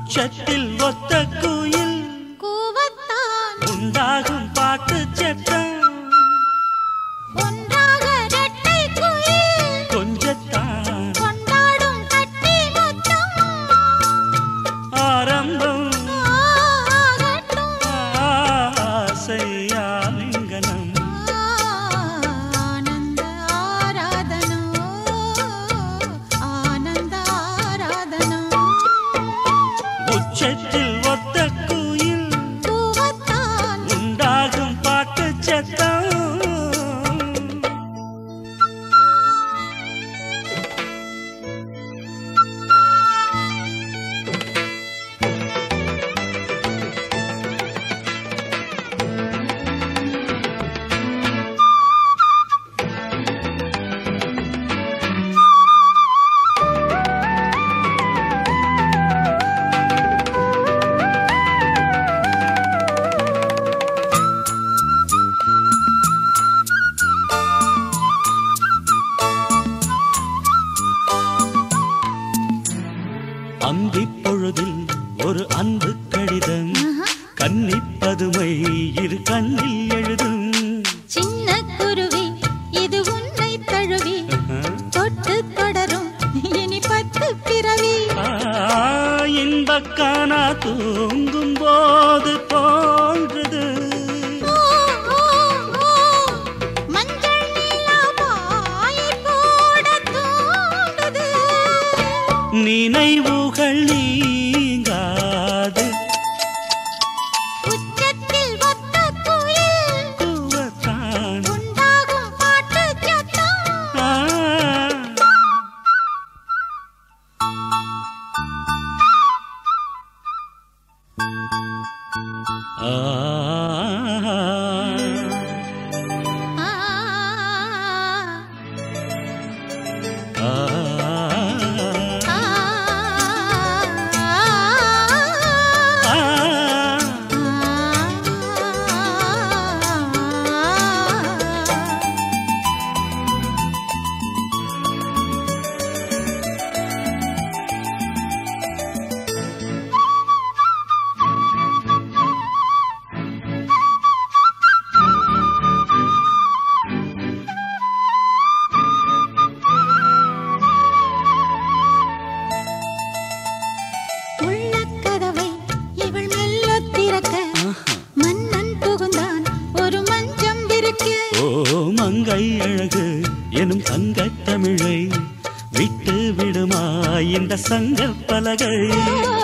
உச்சத்தில் ஒத்த குயில் கூவத்தான் உண்டாகும் பாட்டு சத்தம் ஒன்றாக இரட்டை குயில் கொஞ்சத்தான் கொண்டாடும் கட்டி முத்தம் ஆரம்பம் ஆகட்டும் ஆசையாலிங்கனம் ஆனந்த ஆராதனோ ஆனந்த ஆராதனோ உச்சத்தில் ஒத்த குயில் கூவத்தான் உண்டாகும் பாட்டு சத்தம் அந்திப் பொழுதில் ஒரு அன்பு கடிதம் கன்னிப்பதுமை இரு கண்ணில் எழுதும் சின்ன குருவி இது உன்னை தழுவி தொட்டு தொடரும் இனி பத்து பிறவி ஆ, இன்பக்கானா தூங்கும் போது தோன்றுது ஓ, ஓ, ஓ, மஞ்சள் நீலா பாயை போட தூண்டுது நினைவுகள் நீங்காது உச்சத்தில் ஒத்த குயில் கூவத்தான். உண்டாகும் பாட்டு சத்தம் ஆ, ஆ, ஆ, ஆ, ஆ, ஆ. ஆ உள்ளக்கதவை இவள் மெல்ல திறக்க மன்னன் புகுந்தான் ஒரு மஞ்சம் விரிக்க ஓ மங்கை அழகு எனும் தங்கத் தமிழை விட்டு விடுமா இந்த சங்க பலகை ஓ,